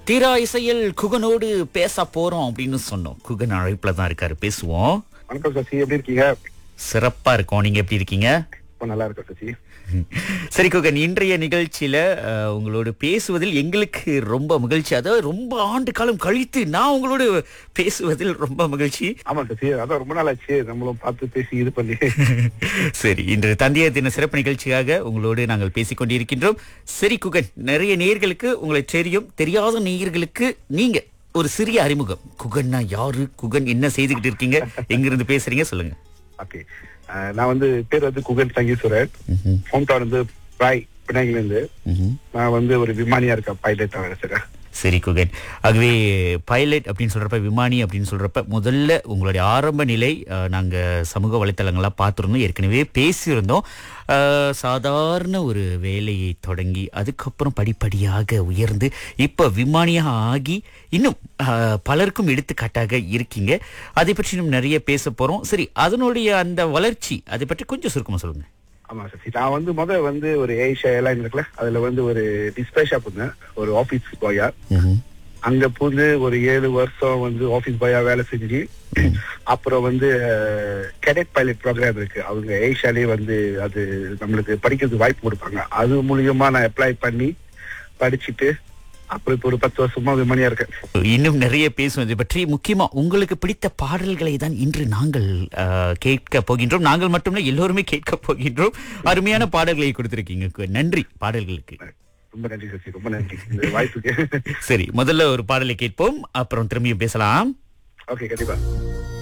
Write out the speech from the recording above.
தீரா இசையில் குகனோடு பேச போறோம் அப்படின்னு சொன்னோம் குகன் அழைப்புல தான் இருக்காரு பேசுவோம் வணக்கம் சசி எப்படி இருக்கீங்க சிறப்பா இருக்கோம் நீங்க எப்படி இருக்கீங்க ரொம்ப நல்லா இருக்கேன் சசி சரி குகன் இன்றைய நிகழ்ச்சியில அஹ், உங்களோட பேசுவதில் எங்களுக்கு ரொம்ப மகிழ்ச்சி அதாவது ரொம்ப ஆண்டு காலம் கழித்து நான் உங்களோட பேசுவதில் ரொம்ப மகிழ்ச்சி ஆமா சசி அதான் ரொம்ப நாள் ஆச்சு நம்மளும் பார்த்து பேசி இது பண்ணி சரி இன்று தந்தையர் தின சிறப்பு நிகழ்ச்சியாக உங்களோடு நாங்கள் பேசிக் கொண்டிருக்கின்றோம் சரி குகன் நிறைய நேயர்களுக்கு உங்களை தெரியும் தெரியாத நேயர்களுக்கு நீங்க ஒரு சிறிய அறிமுகம் குகன்னா யாரு குகன் என்ன செய்துகிட்டு இருக்கீங்க எங்கிருந்து பேசுறீங்க சொல்லுங்க ஓகே நான் வந்து பேர் வந்து குகன் சங்கீஸ்வரன் ஹோம் டவுன் வந்து பிராய் பினாங்கில இருந்து ம்ஹும். நான் வந்து ஒரு விமானியா இருக்கேன் பைலட் வேலை செய்றேன் சரி குகன் ஆகவே பைலட் அப்படின்னு சொல்றப்ப விமானி அப்படின்னு சொல்றப்ப முதல்ல உங்களுடைய ஆரம்ப நிலை அஹ், நாங்க சமூக வலைத்தளங்களா பார்த்துருந்தோம் ஏற்கனவே பேசியிருந்தோம் அஹ், சாதாரண ஒரு வேலையை தொடங்கி அதுக்கப்புறம் படிப்படியாக உயர்ந்து இப்ப விமானியாக ஆகி இன்னும் அஹ், பலருக்கும் எடுத்துக்காட்டாக இருக்கீங்க அதை பற்றி இன்னும் நிறைய பேச போறோம் சரி அதனுடைய அந்த வளர்ச்சி அதை பற்றி கொஞ்சம் சுருக்கமா சொல்லுங்க ஆமா சசி நான் வந்து முத வந்து ஒரு ஏஷியா ஏர்லைன் இருக்குல்ல அதுல வந்து ஒரு டிஸ்பேச் ஷாப் இருந்தேன் ஒரு ஆபீஸ் பாயா ம்ஹும். அங்க புகுந்து ஒரு ஏழு வருஷம் வந்து ஆபீஸ் பாயா வேலை செஞ்சு அப்புறம் வந்து கெடெட் பைலட் ப்ரோக்ராம் இருக்கு அவங்க ஏஷியாலே வந்து அது நம்மளுக்கு படிக்கிறதுக்கு வாய்ப்பு கொடுப்பாங்க அது மூலியமா நான் அப்ளை பண்ணி படிச்சுட்டு அப்புறம் இப்போ ஒரு பத்து வருஷமா விமானியா இருக்கேன் இன்னும் நிறைய பேசும் இதை பற்றி முக்கியமா உங்களுக்கு பிடித்த பாடல்களை தான் இன்று நாங்கள் அஹ், கேட்க போகின்றோம் நாங்கள் மட்டுமே எல்லோருமே கேட்க போகின்றோம் அருமையான பாடல்களை கொடுத்திருக்கீங்க கு- நன்றி பாடல்களுக்கு ரொம்ப நன்றி சசி ரொம்ப நன்றி இந்த வாய்ப்புக்கு சரி முதல்ல ஒரு பாடலை கேட்போம் அப்புறம் திரும்பியும் பேசலாம் ஓகே கண்டிப்பா